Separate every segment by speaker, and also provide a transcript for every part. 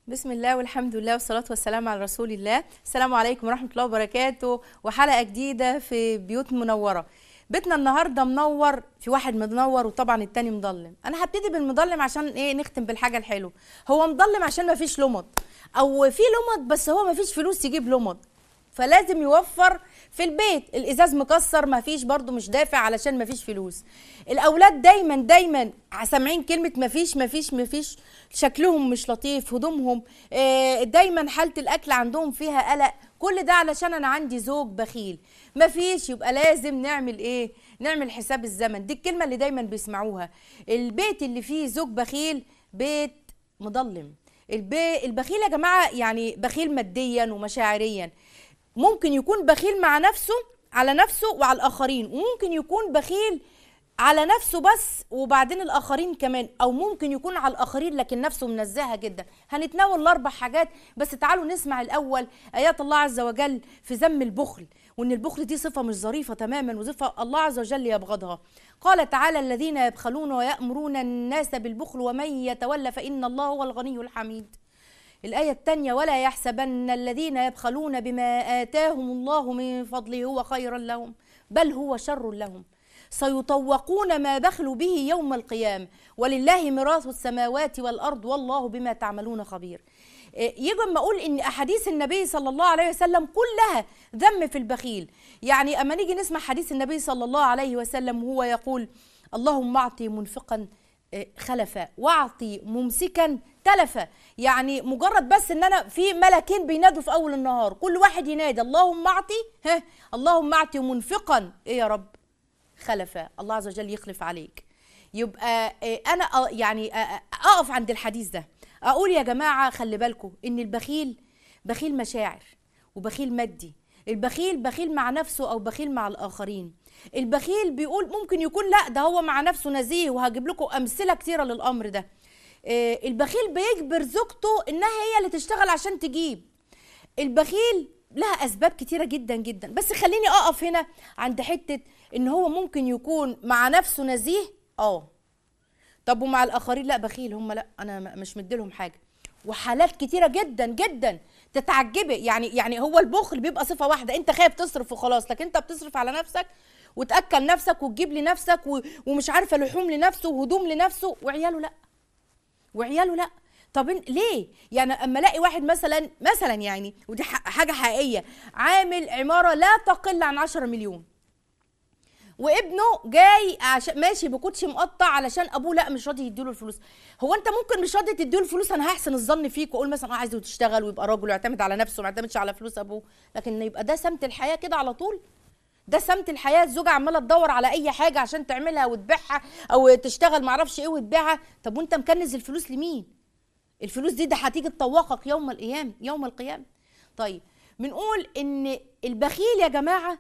Speaker 1: بسم الله والحمد لله والصلاة والسلام على رسول الله السلام عليكم ورحمة الله وبركاته وحلقة جديدة في بيوت منورة بيتنا النهاردة منور في واحد منور وطبعا التاني مضلم انا هبتدي بالمضلم عشان ايه نختم بالحاجة الحلوة هو مضلم عشان ما فيش لمض او في لمض بس هو ما فيش فلوس يجيب لمض فلازم يوفر في البيت الازاز مكسر ما فيش برضو مش دافع علشان ما فيش فلوس الاولاد دايما دايما سامعين كلمه ما فيش ما فيش ما فيش شكلهم مش لطيف هدومهم آه، دايما حاله الاكل عندهم فيها قلق كل ده علشان انا عندي زوج بخيل ما فيش يبقى لازم نعمل ايه نعمل حساب الزمن دي الكلمه اللي دايما بيسمعوها البيت اللي فيه زوج بخيل بيت مظلم البي... البخيل يا جماعه يعني بخيل ماديا ومشاعريا ممكن يكون بخيل مع نفسه على نفسه وعلى الاخرين وممكن يكون بخيل على نفسه بس وبعدين الاخرين كمان او ممكن يكون على الاخرين لكن نفسه منزهه جدا هنتناول الاربع حاجات بس تعالوا نسمع الاول ايات الله عز وجل في ذم البخل وان البخل دي صفه مش ظريفه تماما وصفه الله عز وجل يبغضها قال تعالى الذين يبخلون ويامرون الناس بالبخل ومن يتولى فان الله هو الغني الحميد الآية الثانية ولا يحسبن الذين يبخلون بما آتاهم الله من فضله هو خيرا لهم بل هو شر لهم سيطوقون ما بخلوا به يوم القيامة ولله ميراث السماوات والأرض والله بما تعملون خبير يجي اما اقول ان احاديث النبي صلى الله عليه وسلم كلها ذم في البخيل يعني اما نيجي نسمع حديث النبي صلى الله عليه وسلم وهو يقول اللهم اعطي منفقا خلفا واعطي ممسكا تلفا يعني مجرد بس ان انا في ملكين بينادوا في اول النهار كل واحد ينادي اللهم اعطي ها اللهم اعطي منفقا ايه يا رب خلفا الله عز وجل يخلف عليك يبقى انا يعني اقف عند الحديث ده اقول يا جماعه خلي بالكم ان البخيل بخيل مشاعر وبخيل مادي البخيل بخيل مع نفسه او بخيل مع الاخرين البخيل بيقول ممكن يكون لا ده هو مع نفسه نزيه وهجيب لكم امثله كتيره للامر ده البخيل بيجبر زوجته انها هي اللي تشتغل عشان تجيب البخيل لها اسباب كتيره جدا جدا بس خليني اقف هنا عند حته ان هو ممكن يكون مع نفسه نزيه اه طب ومع الاخرين لا بخيل هم لا انا مش مديلهم حاجه وحالات كتيره جدا جدا تتعجبي يعني يعني هو البخل بيبقى صفه واحده انت خايف تصرف وخلاص لكن انت بتصرف على نفسك وتاكل نفسك وتجيب لنفسك ومش عارفه لحوم لنفسه وهدوم لنفسه وعياله لا وعياله لا طب ليه يعني اما الاقي واحد مثلا مثلا يعني ودي حاجه حقيقيه عامل عماره لا تقل عن 10 مليون وابنه جاي عشان ماشي بكوتشي مقطع علشان ابوه لا مش راضي يديله الفلوس هو انت ممكن مش راضي تديله الفلوس انا هحسن الظن فيك واقول مثلا اه عايزه تشتغل ويبقى راجل ويعتمد على نفسه ما يعتمدش على فلوس ابوه لكن يبقى ده سمت الحياه كده على طول ده سمت الحياه الزوجه عماله تدور على اي حاجه عشان تعملها وتبيعها او تشتغل معرفش ايه وتبيعها طب وانت مكنز الفلوس لمين الفلوس دي ده هتيجي تطوقك يوم القيامه يوم القيامه طيب بنقول ان البخيل يا جماعه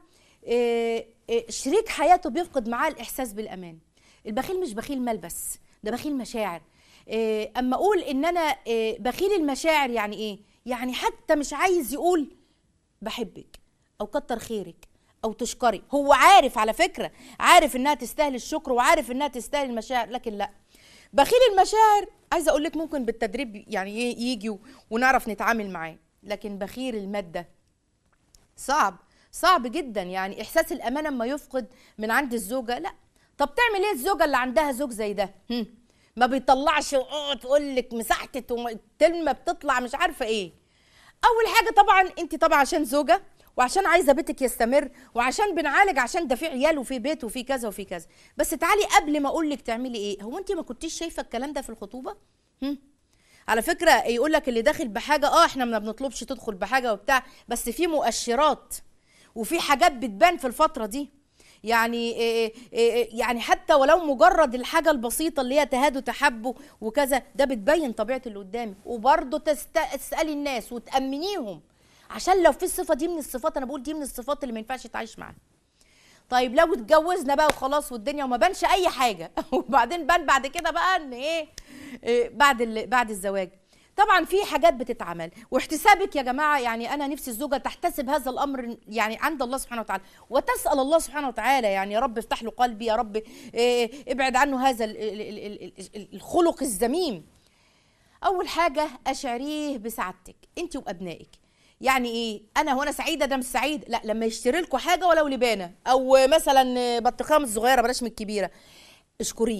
Speaker 1: شريك حياته بيفقد معاه الاحساس بالامان البخيل مش بخيل مال بس ده بخيل مشاعر اما اقول ان انا بخيل المشاعر يعني ايه يعني حتى مش عايز يقول بحبك او كتر خيرك او تشكري هو عارف على فكره عارف انها تستاهل الشكر وعارف انها تستاهل المشاعر لكن لا بخيل المشاعر عايزه اقول لك ممكن بالتدريب يعني يجي ونعرف نتعامل معاه لكن بخيل الماده صعب صعب جدا يعني احساس الامان اما يفقد من عند الزوجه لا طب تعمل ايه الزوجه اللي عندها زوج زي ده هم. ما بيطلعش اه تقول لك مساحتت وكلمه بتطلع مش عارفه ايه اول حاجه طبعا انت طبعا عشان زوجه وعشان عايزه بيتك يستمر وعشان بنعالج عشان ده في عيال وفي بيت وفي كذا وفي كذا بس تعالي قبل ما اقول لك تعملي ايه هو انت ما كنتيش شايفه الكلام ده في الخطوبه هم؟ على فكره يقول لك اللي داخل بحاجه اه احنا ما بنطلبش تدخل بحاجه وبتاع بس في مؤشرات وفي حاجات بتبان في الفتره دي يعني إيه إيه يعني حتى ولو مجرد الحاجه البسيطه اللي هي تهاد وتحب وكذا ده بتبين طبيعه اللي قدامك وبرضه تسالي الناس وتامنيهم عشان لو في الصفه دي من الصفات انا بقول دي من الصفات اللي ما ينفعش تعيش معاها طيب لو اتجوزنا بقى وخلاص والدنيا وما بانش اي حاجه وبعدين بان بعد كده بقى ان ايه, إيه بعد بعد الزواج طبعا في حاجات بتتعمل واحتسابك يا جماعه يعني انا نفسي الزوجه تحتسب هذا الامر يعني عند الله سبحانه وتعالى وتسال الله سبحانه وتعالى يعني يا رب افتح له قلبي يا رب إيه ابعد عنه هذا الخلق الذميم اول حاجه اشعريه بسعادتك انت وابنائك يعني ايه انا هو انا سعيده ده مش سعيد لا لما يشتري لكم حاجه ولو لبانه او مثلا بطيخه مش صغيره بلاش من الكبيره اشكريه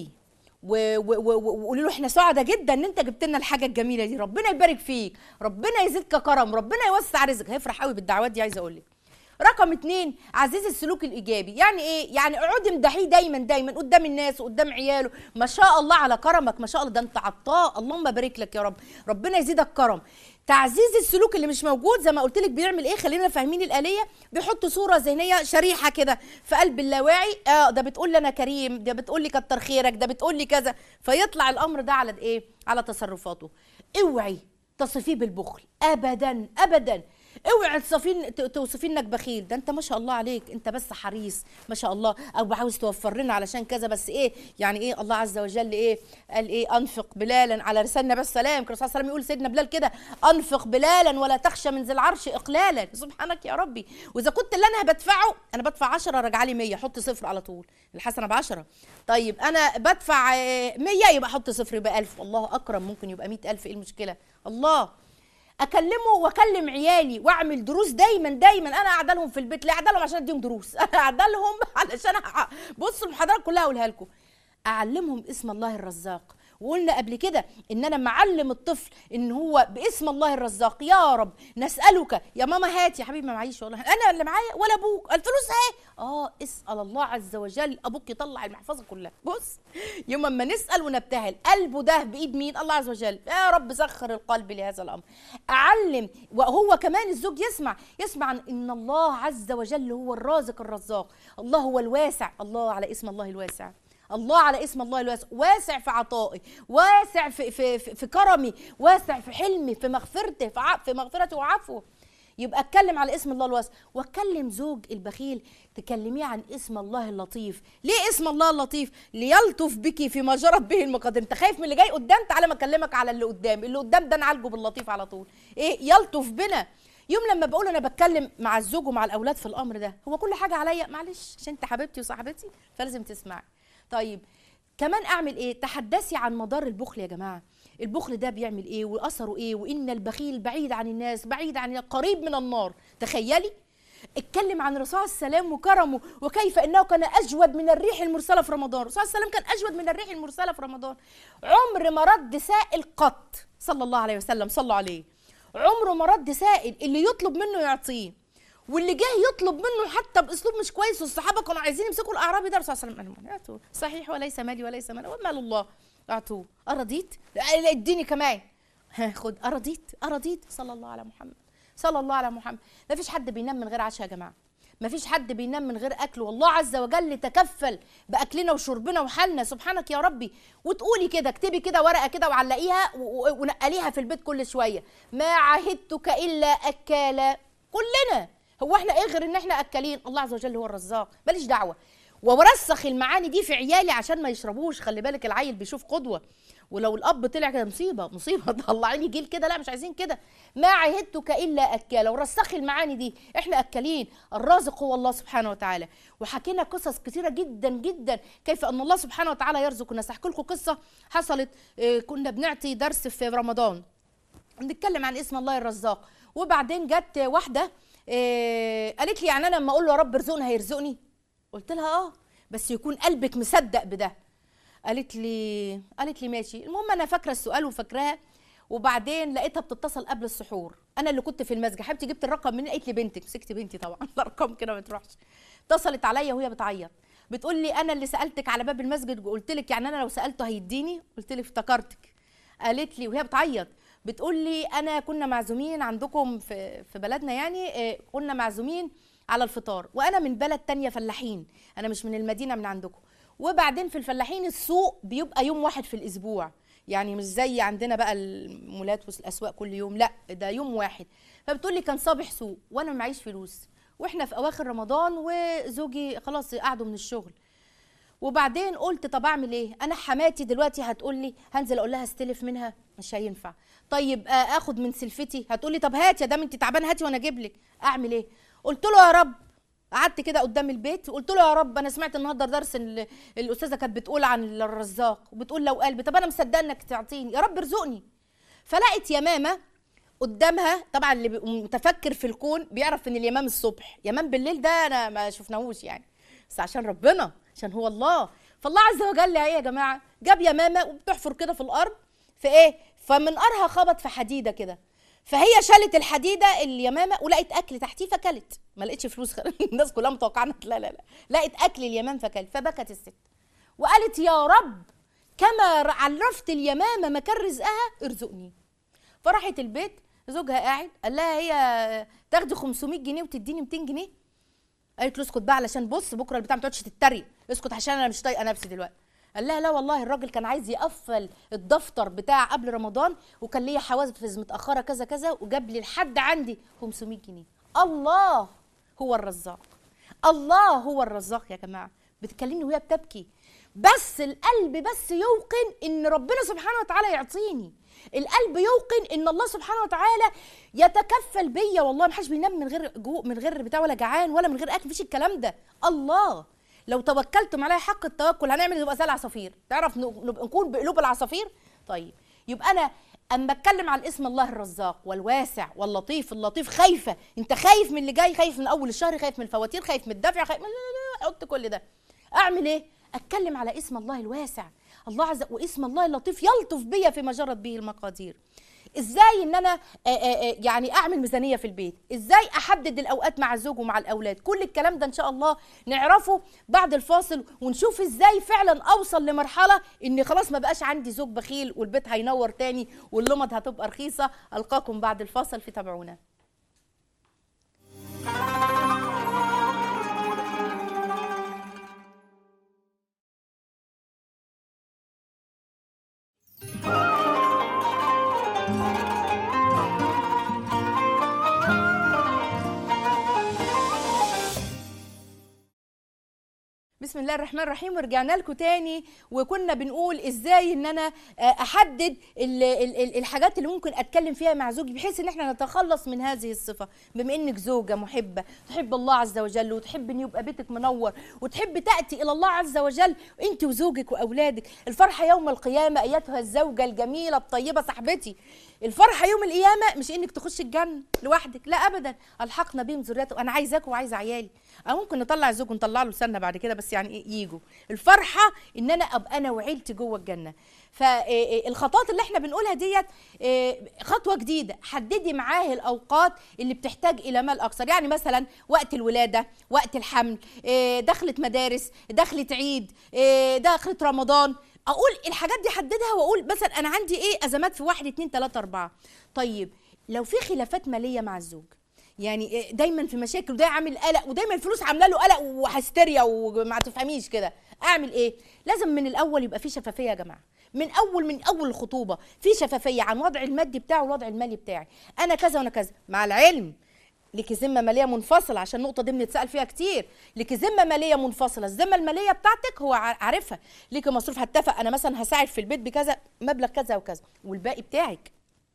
Speaker 1: و- و- و- وقولي له احنا سعداء جدا ان انت جبت لنا الحاجه الجميله دي ربنا يبارك فيك ربنا يزيدك كرم ربنا يوسع رزقك هيفرح قوي بالدعوات دي عايزه اقول لك رقم اتنين عزيز السلوك الايجابي يعني ايه يعني اقعدي امدحيه دايما دايما قدام الناس وقدام عياله ما شاء الله على كرمك ما شاء الله ده انت عطاء اللهم بارك لك يا رب ربنا يزيدك كرم تعزيز السلوك اللي مش موجود زي ما قلت لك بيعمل ايه خلينا فاهمين الاليه بيحط صوره ذهنيه شريحه كده في قلب اللاواعي اه ده بتقول لي انا كريم ده بتقول لي كتر خيرك ده بتقول لي كذا فيطلع الامر ده على ايه على تصرفاته اوعي تصفيه بالبخل ابدا ابدا اوعي تصفين ت- توصفي انك بخيل ده انت ما شاء الله عليك انت بس حريص ما شاء الله او عاوز توفر لنا علشان كذا بس ايه يعني ايه الله عز وجل ايه قال ايه انفق بلالا على لساننا بس سلام كان الرسول صلى الله عليه وسلم يقول سيدنا بلال كده انفق بلالا ولا تخشى من ذي العرش اقلالا سبحانك يا ربي واذا كنت اللي انا بدفعه انا بدفع 10 راجع لي 100 حط صفر على طول الحسنه ب 10 طيب انا بدفع آه، 100 يبقى حط صفر يبقى 1000 الله اكرم ممكن يبقى 100000 ايه المشكله الله اكلمه واكلم عيالي واعمل دروس دايما دايما انا قاعده لهم في البيت لا قاعده لهم عشان اديهم دروس انا قاعده لهم علشان أح- بصوا المحاضرات كلها اقولها لكم اعلمهم اسم الله الرزاق وقلنا قبل كده ان انا معلم الطفل ان هو باسم الله الرزاق يا رب نسالك يا ماما هاتي يا حبيبي ما معيش والله انا اللي معايا ولا ابوك الفلوس اهي اه اسال الله عز وجل ابوك يطلع المحفظه كلها بص يوم ما نسال ونبتهل قلبه ده بايد مين الله عز وجل يا رب سخر القلب لهذا الامر اعلم وهو كمان الزوج يسمع يسمع عن ان الله عز وجل هو الرازق الرزاق الله هو الواسع الله على اسم الله الواسع الله على اسم الله الواسع واسع في عطائي واسع في في في, في كرمي واسع في حلمي في مغفرته في, ع- في مغفرته وعفوه يبقى اتكلم على اسم الله الواسع واتكلم زوج البخيل تكلميه عن اسم الله اللطيف ليه اسم الله اللطيف ليلطف بك فيما جرت به المقادير انت خايف من اللي جاي قدام تعالى ما اكلمك على اللي قدام اللي قدام ده نعالجه باللطيف على طول ايه يلطف بنا يوم لما بقول انا بتكلم مع الزوج ومع الاولاد في الامر ده هو كل حاجه عليا معلش عشان انت حبيبتي وصاحبتي فلازم تسمعي طيب كمان اعمل ايه تحدثي عن مدار البخل يا جماعه البخل ده بيعمل ايه واثره ايه وان البخيل بعيد عن الناس بعيد عن قريب من النار تخيلي اتكلم عن الرسول عليه السلام وكرمه وكيف انه كان اجود من الريح المرسله في رمضان الرسول عليه السلام كان اجود من الريح المرسله في رمضان عمر ما رد سائل قط صلى الله عليه وسلم صلوا عليه عمره ما رد سائل اللي يطلب منه يعطيه واللي جه يطلب منه حتى باسلوب مش كويس والصحابه كانوا عايزين يمسكوا الاعرابي ده الرسول صلى الله عليه وسلم قال لهم اعطوه صحيح وليس مالي وليس مالي ومال الله اعطوه ارضيت لا، اديني كمان ها خد ارضيت ارضيت صلى الله على محمد صلى الله على محمد ما فيش حد بينام من غير عشاء يا جماعه ما فيش حد بينام من غير اكل والله عز وجل تكفل باكلنا وشربنا وحالنا سبحانك يا ربي وتقولي كده اكتبي كده ورقه كده وعلقيها و- و- ونقليها في البيت كل شويه ما عهدتك الا اكالا كلنا هو احنا ايه غير ان احنا اكالين الله عز وجل هو الرزاق ماليش دعوه وورسخ المعاني دي في عيالي عشان ما يشربوش خلي بالك العيل بيشوف قدوه ولو الاب طلع كده مصيبه مصيبه طلعيني جيل كده لا مش عايزين كده ما عهدتك الا اكالا ورسخي المعاني دي احنا اكالين الرازق هو الله سبحانه وتعالى وحكينا قصص كثيره جدا جدا كيف ان الله سبحانه وتعالى يرزق الناس احكي لكم قصه حصلت آه، كنا بنعطي درس في رمضان بنتكلم عن اسم الله الرزاق وبعدين جت واحده آه، قالت لي يعني انا لما اقول له يا رب ارزقني هيرزقني قلت لها اه بس يكون قلبك مصدق بده قالت لي قالت لي ماشي المهم انا فاكره السؤال وفاكراها وبعدين لقيتها بتتصل قبل السحور انا اللي كنت في المسجد حبيبتي جبت الرقم منين قالت لي بنتك مسكت بنتي طبعا الارقام كده ما تروحش اتصلت عليا وهي بتعيط بتقول لي انا اللي سالتك على باب المسجد وقلت لك يعني انا لو سالته هيديني قلت لك افتكرتك قالت لي وهي بتعيط بتقول لي انا كنا معزومين عندكم في في بلدنا يعني آه، كنا معزومين على الفطار وانا من بلد تانية فلاحين انا مش من المدينه من عندكم وبعدين في الفلاحين السوق بيبقى يوم واحد في الاسبوع يعني مش زي عندنا بقى المولات والاسواق كل يوم لا ده يوم واحد فبتقول لي كان صابح سوق وانا معيش فلوس واحنا في اواخر رمضان وزوجي خلاص قعدوا من الشغل وبعدين قلت طب اعمل ايه انا حماتي دلوقتي هتقول لي هنزل اقول لها استلف منها مش هينفع طيب آه، اخد من سلفتي هتقول لي طب هات يا دام انت تعبانه هاتي وانا اجيب لك اعمل ايه قلت له يا رب قعدت كده قدام البيت وقلت له يا رب انا سمعت النهارده درس ال- الاستاذه كانت بتقول عن الرزاق وبتقول لو قلبي طب انا مصدقه انك تعطيني يا رب ارزقني فلقت يمامه قدامها طبعا اللي بيبقى متفكر في الكون بيعرف ان اليمام الصبح يمام بالليل ده انا ما شفناهوش يعني بس عشان ربنا عشان هو الله فالله عز وجل ايه يا جماعه جاب يمامه وبتحفر كده في الارض في ايه فمنقارها خبط في حديده كده فهي شالت الحديده اليمامه ولقت اكل تحتيه فكلت ما لقيتش فلوس الناس كلها متوقعه لا لا لا لقت اكل اليمام فكلت فبكت الست وقالت يا رب كما عرفت اليمامه مكان رزقها ارزقني فراحت البيت زوجها قاعد قال لها هي تاخدي 500 جنيه وتديني 200 جنيه قالت له اسكت بقى علشان بص بكره البتاع ما تقعدش تتريق اسكت عشان انا مش طايقه نفسي دلوقتي قال لها لا والله الراجل كان عايز يقفل الدفتر بتاع قبل رمضان وكان ليا حوافز متاخره كذا كذا وجاب لي لحد عندي 500 جنيه الله هو الرزاق الله هو الرزاق يا جماعه بتكلمني وهي بتبكي بس القلب بس يوقن ان ربنا سبحانه وتعالى يعطيني القلب يوقن ان الله سبحانه وتعالى يتكفل بيا والله ما حدش بينام من غير جو من غير بتاع ولا جعان ولا من غير اكل مفيش الكلام ده الله لو توكلتم عليه حق التوكل هنعمل نبقى زي العصافير تعرف نبقى نكون بقلوب العصافير طيب يبقى انا اما اتكلم عن اسم الله الرزاق والواسع واللطيف اللطيف خايفه انت خايف من اللي جاي خايف من اول الشهر خايف من الفواتير خايف من الدفع خايف من احط كل ده اعمل ايه اتكلم على اسم الله الواسع الله عز واسم الله اللطيف يلطف بيا فيما جرت به المقادير ازاي ان انا آآ آآ يعني اعمل ميزانيه في البيت ازاي احدد الاوقات مع الزوج ومع الاولاد كل الكلام ده ان شاء الله نعرفه بعد الفاصل ونشوف ازاي فعلا اوصل لمرحله ان خلاص ما بقاش عندي زوج بخيل والبيت هينور تاني واللمض هتبقى رخيصه القاكم بعد الفاصل في تابعونا بسم الله الرحمن الرحيم ورجعنا لكم تاني وكنا بنقول ازاي ان انا احدد ال ال الحاجات اللي ممكن اتكلم فيها مع زوجي بحيث ان احنا نتخلص من هذه الصفه بما انك زوجه محبه تحب الله عز وجل وتحب ان يبقى بيتك منور وتحب تاتي الى الله عز وجل انت وزوجك واولادك الفرحه يوم القيامه ايتها الزوجه الجميله الطيبه صاحبتي الفرحه يوم القيامه مش انك تخش الجنه لوحدك لا ابدا الحقنا بهم ذريته انا عايزاك وعايزه عيالي او ممكن نطلع الزوج ونطلع له سنه بعد كده بس يعني ايه يجوا الفرحه ان انا ابقى انا وعيلتي جوه الجنه فالخطوات اللي احنا بنقولها ديت خطوه جديده حددي معاه الاوقات اللي بتحتاج الى مال اكثر يعني مثلا وقت الولاده وقت الحمل دخلة مدارس دخلة عيد دخلة رمضان اقول الحاجات دي حددها واقول مثلا انا عندي ايه ازمات في واحد اتنين تلاته اربعه طيب لو في خلافات ماليه مع الزوج يعني دايما في مشاكل وده عامل قلق ودايما الفلوس عامله له قلق وهستيريا وما تفهميش كده اعمل ايه لازم من الاول يبقى في شفافيه يا جماعه من اول من اول الخطوبه في شفافيه عن وضع المادي بتاعه والوضع المالي بتاعي انا كذا وانا كذا مع العلم ليكي ذمه ماليه منفصله عشان النقطه دي بنتسال فيها كتير ليكي ذمه ماليه منفصله الذمه الماليه بتاعتك هو عارفها ليكي مصروف هتفق انا مثلا هساعد في البيت بكذا مبلغ كذا وكذا والباقي بتاعك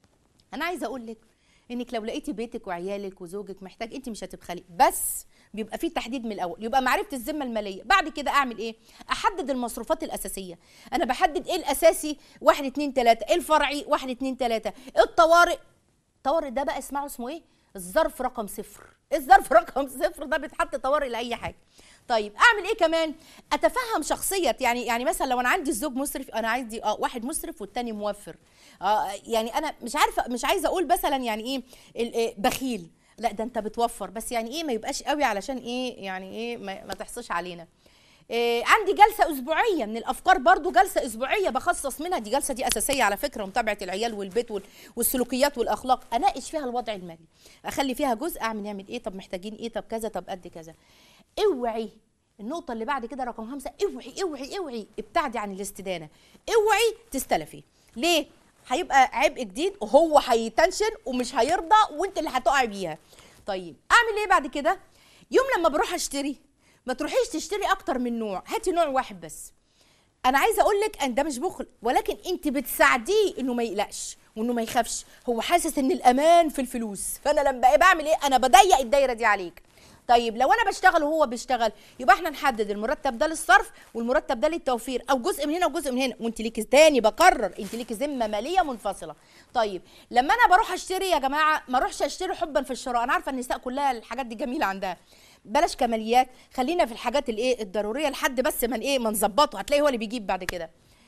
Speaker 1: انا عايزه اقول لك انك لو لقيتي بيتك وعيالك وزوجك محتاج انت مش هتبخلي بس بيبقى في تحديد من الاول يبقى معرفه الذمه الماليه بعد كده اعمل ايه احدد المصروفات الاساسيه انا بحدد ايه الاساسي واحد اتنين تلاته ايه الفرعي واحد اتنين تلاته الطوارئ الطوارئ ده بقى اسمعوا اسمه ايه الظرف رقم صفر الظرف رقم صفر ده بيتحط طوارئ لاي حاجه طيب اعمل ايه كمان اتفهم شخصيه يعني يعني مثلا لو انا عندي الزوج مسرف انا عندي اه واحد مسرف والتاني موفر آه يعني انا مش عارفه مش عايزه اقول مثلا يعني ايه بخيل لا ده انت بتوفر بس يعني ايه ما يبقاش قوي علشان ايه يعني ايه ما, ما تحصش علينا إيه عندي جلسة أسبوعية من الأفكار برضو جلسة أسبوعية بخصص منها دي جلسة دي أساسية على فكرة متابعة العيال والبيت والسلوكيات والأخلاق أناقش فيها الوضع المالي أخلي فيها جزء أعمل نعمل إيه طب محتاجين إيه طب كذا طب قد كذا اوعي النقطة اللي بعد كده رقم خمسة اوعي اوعي اوعي ابتعدي عن الاستدانة اوعي تستلفي ليه؟ هيبقى عبء جديد وهو هيتنشن ومش هيرضى وانت اللي هتقعي بيها طيب اعمل ايه بعد كده يوم لما بروح اشتري ما تروحيش تشتري اكتر من نوع هاتي نوع واحد بس انا عايزه اقول لك ان ده مش بخل ولكن انت بتساعديه انه ما يقلقش وانه ما يخافش هو حاسس ان الامان في الفلوس فانا لما بعمل ايه انا بضيق الدايره دي عليك طيب لو انا بشتغل وهو بيشتغل يبقى احنا نحدد المرتب ده للصرف والمرتب ده للتوفير او جزء من هنا وجزء من هنا وانت ليكي تاني بكرر انت ليكي ذمه ماليه منفصله طيب لما انا بروح اشتري يا جماعه ما اروحش اشتري حبا في الشراء انا عارفه النساء كلها الحاجات دي جميله عندها بلاش كماليات خلينا في الحاجات الايه الضروريه لحد بس من ايه ما نظبطه هتلاقي هو اللي بيجيب بعد كده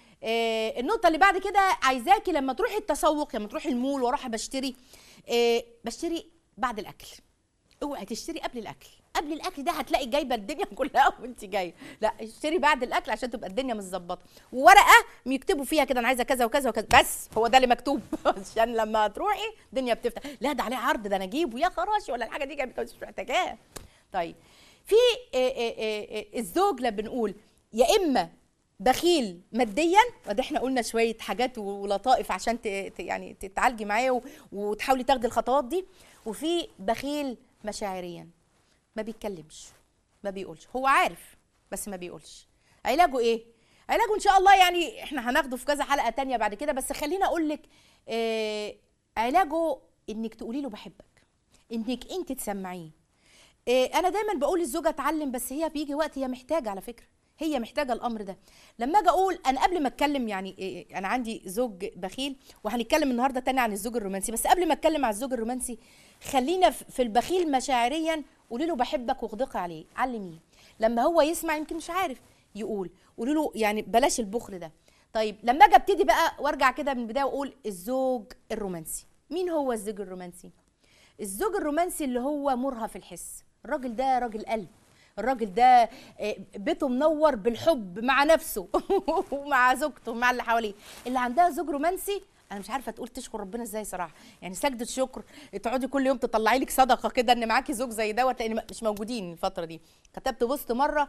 Speaker 1: آه النقطه اللي بعد كده عايزاكي لما تروحي التسوق لما تروحي المول واروح بشتري آه بشتري بعد الاكل اوعي تشتري قبل الاكل قبل الاكل ده هتلاقي جايبه الدنيا كلها وانت جايه لا اشتري بعد الاكل عشان تبقى الدنيا متظبطه وورقه يكتبوا فيها كده انا عايزه كذا وكذا وكذا بس هو ده اللي مكتوب عشان لما تروحي الدنيا بتفتح لا ده عليه عرض ده انا اجيبه يا خراشي ولا الحاجه دي جايبه مش محتاجاها طيب في آه، آه، آه، الزوج لما بنقول يا اما بخيل ماديا وده احنا قلنا شويه حاجات ولطائف عشان ت- ت- يعني تتعالجي معاه و- وتحاولي تاخدي الخطوات دي وفي بخيل مشاعريا ما بيتكلمش ما بيقولش هو عارف بس ما بيقولش علاجه ايه علاجه ان شاء الله يعني احنا هناخده في كذا حلقه تانية بعد كده بس خليني اقول لك آه علاجه انك تقولي له بحبك انك انت تسمعيه إيه انا دايما بقول للزوجه اتعلم بس هي بيجي وقت هي محتاجه على فكره هي محتاجه الامر ده لما اجي اقول انا قبل ما اتكلم يعني إيه انا عندي زوج بخيل وهنتكلم النهارده تاني عن الزوج الرومانسي بس قبل ما اتكلم عن الزوج الرومانسي خلينا في في البخيل مشاعريا قولي له بحبك واغدقي عليه علميه لما هو يسمع يمكن مش عارف يقول قولي له يعني بلاش البخل ده طيب لما اجي ابتدي بقى وارجع كده من البدايه واقول الزوج الرومانسي مين هو الزوج الرومانسي الزوج الرومانسي اللي هو مرهف الحس الراجل ده راجل قلب الراجل ده آه، بيته منور بالحب مع نفسه ومع زوجته ومع اللي حواليه اللي عندها زوج رومانسي انا مش عارفه تقول تشكر ربنا ازاي صراحه يعني سجده شكر تقعدي كل يوم تطلعي لك صدقه كده ان معاكي زوج زي دوت لان مش موجودين الفتره دي كتبت بوست مره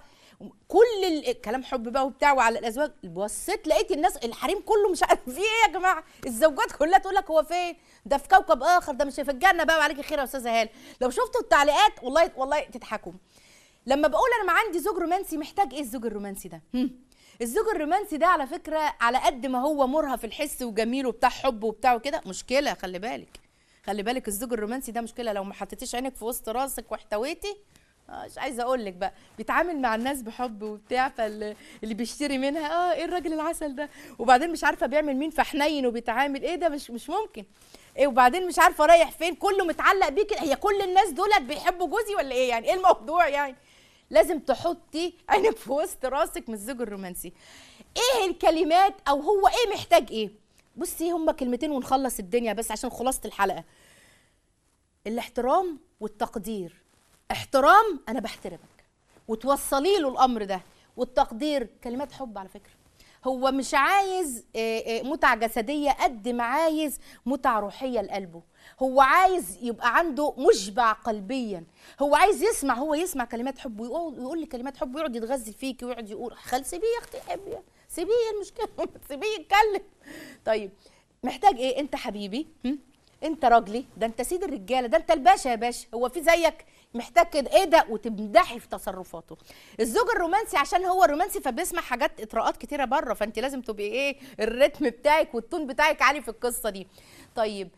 Speaker 1: كل ال- كلام حب بقى وبتاع وعلى الازواج بصيت لقيت الناس الحريم كله مش عارف في ايه يا جماعه الزوجات كلها تقول لك هو فين ده في كوكب اخر ده مش في الجنه بقى وعليكي خير يا استاذه هاله لو شفتوا التعليقات والله والله تضحكوا لما بقول انا ما عندي زوج رومانسي محتاج ايه الزوج الرومانسي ده هم. الزوج الرومانسي ده على فكره على قد ما هو مرهف الحس وجميل وبتاع حب وبتاع وكده مشكله خلي بالك خلي بالك الزوج الرومانسي ده مشكله لو ما حطيتيش عينك في وسط راسك واحتويتي آه، مش عايزه اقول لك بقى بيتعامل مع الناس بحب وبتاع فاللي بيشتري منها اه ايه الراجل العسل ده وبعدين مش عارفه بيعمل مين فحنين وبيتعامل ايه ده مش مش ممكن ايه وبعدين مش عارفه رايح فين كله متعلق بيه كده هي كل الناس دولت بيحبوا جوزي ولا ايه يعني ايه الموضوع يعني لازم تحطي عينك في وسط راسك من الزوج الرومانسي ايه الكلمات او هو ايه محتاج ايه بصي هما كلمتين ونخلص الدنيا بس عشان خلاصه الحلقه الاحترام والتقدير احترام انا بحترمك وتوصلي له الامر ده والتقدير كلمات حب على فكره هو مش عايز آه، آه، متعة جسدية قد ما عايز متعة روحية لقلبه هو عايز يبقى عنده مشبع قلبيا هو عايز يسمع هو يسمع كلمات حب ويقول ويقول لي كلمات حب ويقعد يتغزل فيك ويقعد يقول خل سيبيه يا اختي حبي سيبيه إيه المشكلة سيبيه يتكلم طيب محتاج ايه انت حبيبي هم؟ انت راجلي ده انت سيد الرجاله ده انت الباشا يا باشا هو في زيك محتاج كده ايه ده وتمدحي في تصرفاته الزوج الرومانسي عشان هو رومانسي فبيسمع حاجات اطراءات كتيره بره فانت لازم تبقي ايه الريتم بتاعك والتون بتاعك عالي في القصه دي طيب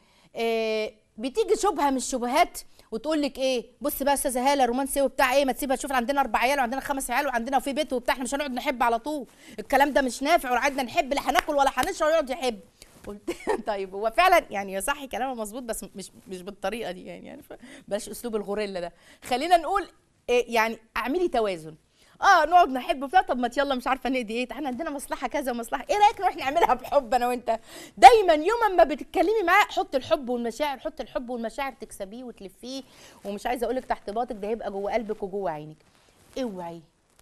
Speaker 1: آه بتيجي شبهه من الشبهات وتقول لك ايه بص بقى يا استاذه هاله رومانسي وبتاع ايه ما تسيبها تشوف عندنا اربع عيال وعندنا خمس عيال وعندنا في بيت وبتاع احنا مش هنقعد نحب على طول الكلام ده مش نافع وقعدنا نحب لا هناكل ولا هنشرب ويقعد يحب قلت طيب هو فعلا يعني صح كلامه مظبوط بس مش مش بالطريقه دي يعني يعني بلاش اسلوب الغوريلا ده خلينا نقول إيه يعني اعملي توازن اه نقعد نحب بتاع طب ما يلا مش عارفه نقضي ايه احنا عندنا مصلحه كذا ومصلحه ايه رايك نروح نعملها بحب انا وانت دايما يوم ما بتتكلمي معاه حط الحب والمشاعر حط الحب والمشاعر تكسبيه وتلفيه ومش عايزه اقول لك تحت باطك ده هيبقى جوه قلبك وجوه عينك اوعي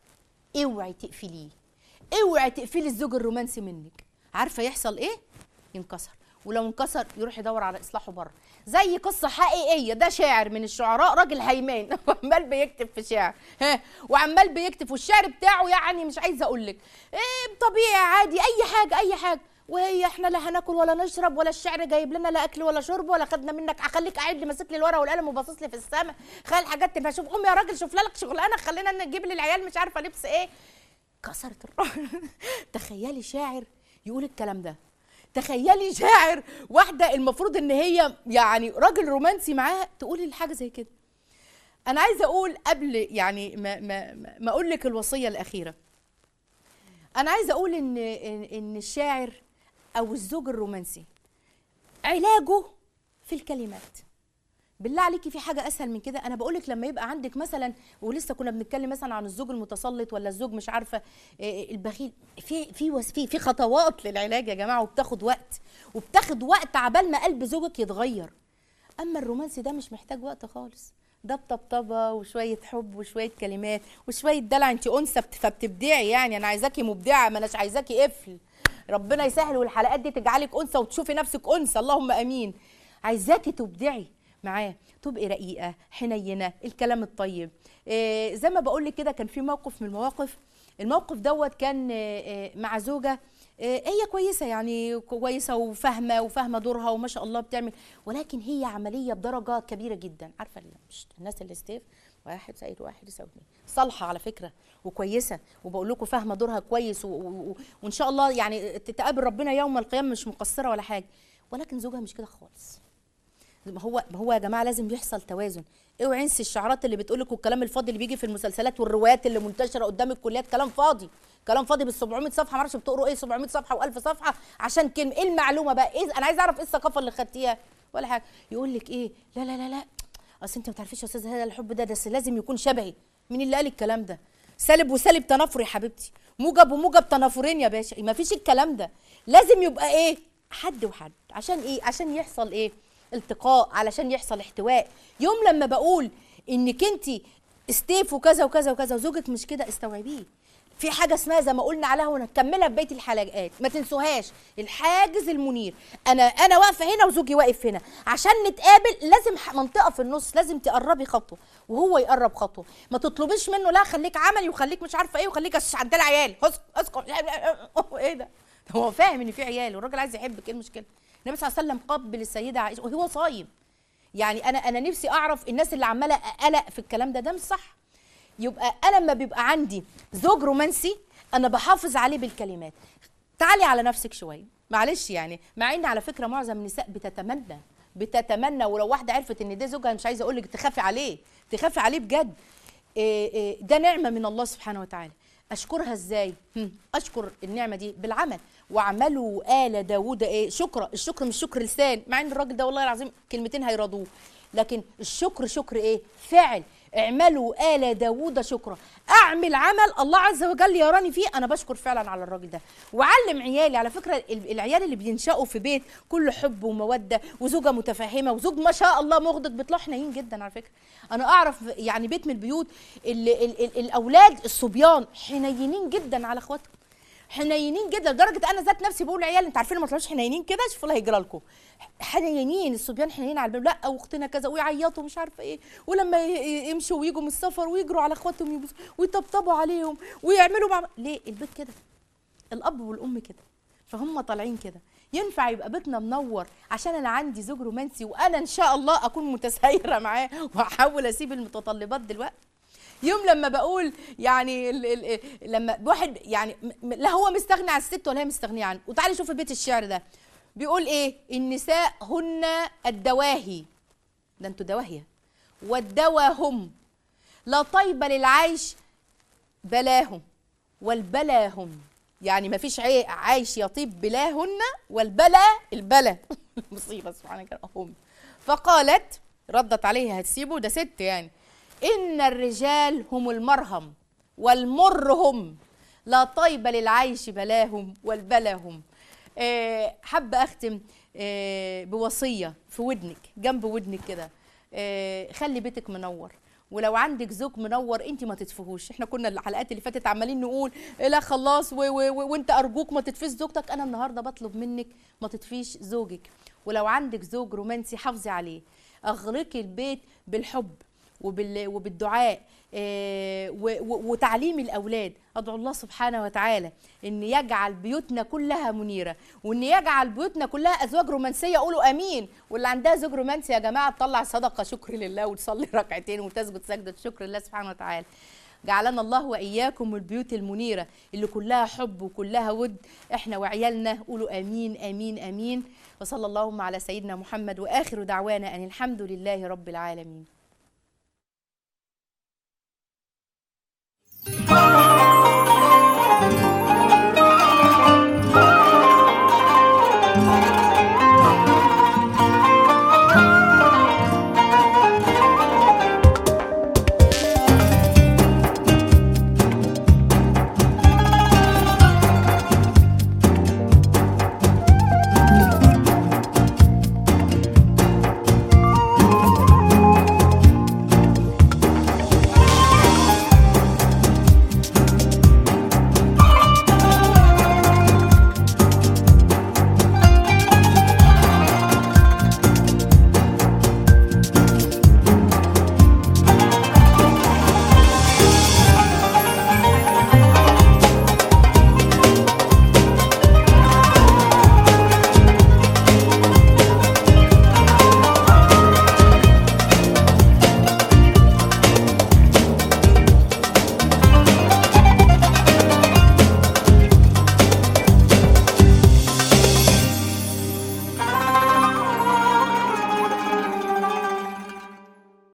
Speaker 1: اوعي تقفليه اوعي تقفلي الزوج الرومانسي منك عارفه يحصل ايه ينكسر ولو انكسر يروح يدور على اصلاحه بره زي قصه حقيقيه ده شاعر من الشعراء راجل هيمان وعمال بيكتب في شعر ها وعمال بيكتب والشعر بتاعه يعني مش عايزه اقول لك ايه طبيعي عادي اي حاجه اي حاجه وهي احنا لا هناكل ولا نشرب ولا الشعر جايب لنا لا اكل ولا شرب ولا خدنا منك اخليك قاعد لي ماسك لي الورقه والقلم وباصص لي في السماء خلي الحاجات تبقى شوف قوم يا راجل شوف لك شغلانه خلينا نجيب للعيال مش عارفه لبس ايه كسرت الراجل تخيلي شاعر يقول الكلام ده تخيلي شاعر واحده المفروض ان هي يعني راجل رومانسي معاها تقول الحاجه زي كده انا عايزه اقول قبل يعني ما ما ما- ما اقول لك الوصيه الاخيره انا عايزه اقول ان ان إن الشاعر او الزوج الرومانسي علاجه في الكلمات بالله عليكي في حاجه اسهل من كده انا بقولك لما يبقى عندك مثلا ولسه كنا بنتكلم مثلا عن الزوج المتسلط ولا الزوج مش عارفه إيه، البخيل في في وس- في في خطوات للعلاج يا جماعه وبتاخد وقت وبتاخد وقت عبال ما قلب زوجك يتغير اما الرومانسي ده مش محتاج وقت خالص ده بطبطبه وشويه حب وشويه كلمات وشويه دلع انت انثى بت- فبتبدعي يعني انا عايزاكي مبدعه ما اناش عايزاكي قفل ربنا يسهل والحلقات دي تجعلك انثى وتشوفي نفسك انثى اللهم امين عايزاكي تبدعي معاه تبقي رقيقه حنينه الكلام الطيب إيه زي ما بقول لك كده كان في موقف من المواقف الموقف دوت كان آه، آه، مع زوجه آه، هي كويسه يعني كويسه وفاهمه وفاهمه دورها وما شاء الله بتعمل ولكن هي عمليه بدرجه كبيره جدا عارفه ال- مش الناس اللي ستيف واحد زائد واحد يساوي اتنين صالحه على فكره وكويسه وبقول لكم فاهمه دورها كويس و... و... و... وان شاء الله يعني تتقابل ربنا يوم القيامه مش مقصره ولا حاجه ولكن زوجها مش كده خالص ما هو ما هو يا جماعه لازم يحصل توازن اوعي انسي الشعارات اللي بتقول لك والكلام الفاضي اللي بيجي في المسلسلات والروايات اللي منتشره قدام الكليات كلام فاضي كلام فاضي بال 700 صفحه ما اعرفش بتقروا ايه 700 صفحه و1000 صفحه عشان كلمه ايه المعلومه بقى ايه انا عايز اعرف ايه الثقافه اللي خدتيها ولا حاجه يقول لك ايه لا لا لا لا اصل انت ما تعرفيش يا استاذ هذا الحب ده بس لازم يكون شبهي مين اللي قال الكلام ده سالب وسالب تنافر يا حبيبتي موجب وموجب تنافرين يا باشا ما فيش الكلام ده لازم يبقى ايه حد وحد عشان ايه عشان يحصل ايه التقاء علشان يحصل احتواء يوم لما بقول انك انت استيف وكذا وكذا وكذا وزوجك مش كده استوعبيه في حاجه اسمها زي ما قلنا عليها ونكملها في بقيه الحلقات ما تنسوهاش الحاجز المنير انا انا واقفه هنا وزوجي واقف هنا عشان نتقابل لازم ح- منطقه في النص لازم تقربي خطوه وهو يقرب خطوه ما تطلبيش منه لا خليك عملي وخليك مش عارفه ايه وخليك أش- عندنا عيال اسكت اسكت ايه ده هو فاهم ان في عيال والراجل عايز يحبك ايه المشكله النبي صلى الله عليه وسلم قبل السيده عائشه وهو صايم يعني انا انا نفسي اعرف الناس اللي عماله قلق في الكلام ده ده مش صح يبقى انا لما بيبقى عندي زوج رومانسي انا بحافظ عليه بالكلمات تعالي على نفسك شويه معلش يعني مع ان على فكره معظم النساء بتتمنى بتتمنى ولو واحده عرفت ان ده زوجها مش عايزه اقول لك تخافي عليه تخافي عليه بجد إيه إيه ده نعمه من الله سبحانه وتعالى اشكرها ازاي هم، اشكر النعمه دي بالعمل واعملوا ال داوود ايه شكرا الشكر مش شكر لسان مع ان الراجل ده والله العظيم كلمتين هيرضوه لكن الشكر شكر ايه فعل اعملوا آل داوود شكرا اعمل عمل الله عز وجل يراني فيه انا بشكر فعلا على الراجل ده وعلم عيالي على فكره ال- العيال اللي بينشأوا في بيت كله حب وموده وزوجه متفهمه وزوج ما شاء الله مغضب بيطلعوا حنين جدا على فكره انا اعرف يعني بيت من البيوت اللي ال ال الاولاد الصبيان حنينين جدا على اخواتهم حنينين جدا لدرجه انا ذات نفسي بقول لعيال انت عارفين ما طلعوش حنينين كده شوفوا اللي هيجرى لكم حنينين الصبيان حنينين على الباب لا واختنا كذا ويعيطوا مش عارفه ايه ولما ي- ي- يمشوا ويجوا من السفر ويجروا على اخواتهم يبصوا ويطبطبوا عليهم ويعملوا مع ليه البيت كده الاب والام كده فهم طالعين كده ينفع يبقى بيتنا منور عشان انا عندي زوج رومانسي وانا ان شاء الله اكون متسايره معاه واحاول اسيب المتطلبات دلوقتي يوم لما بقول يعني ال ال لما واحد يعني م- م- لا هو مستغني عن الست ولا هي مستغنيه عنه وتعالي شوفي بيت الشعر ده بيقول ايه النساء هن الدواهي ده انتوا دواهيه والدوا هم لا طيب للعيش بلاهم والبلا هم يعني ما فيش عي- عيش يطيب بلاهن والبلا البلا مصيبه سبحانك هم فقالت ردت عليه هتسيبه ده ست يعني ان الرجال هم المرهم والمر هم لا طيب للعيش بلاهم والبلا هم آه، حابه اختم آه، بوصيه في ودنك جنب ودنك كده آه، خلي بيتك منور ولو عندك زوج منور انت ما تطفيهوش احنا كنا الحلقات اللي فاتت عمالين نقول إيه لا خلاص و و و وانت ارجوك ما تطفيش زوجتك انا النهارده بطلب منك ما تطفيش زوجك ولو عندك زوج رومانسي حافظي عليه اغلقي البيت بالحب وبال وبالدعاء آه، و- و- وتعليم الاولاد ادعو الله سبحانه وتعالى ان يجعل بيوتنا كلها منيره وان يجعل بيوتنا كلها ازواج رومانسيه قولوا امين واللي عندها زوج رومانسي يا جماعه تطلع صدقه شكر لله وتصلي ركعتين وتسجد سجده شكر لله سبحانه وتعالى جعلنا الله واياكم البيوت المنيره اللي كلها حب وكلها ود احنا وعيالنا قولوا امين امين امين وصلى اللهم على سيدنا محمد واخر دعوانا ان الحمد لله رب العالمين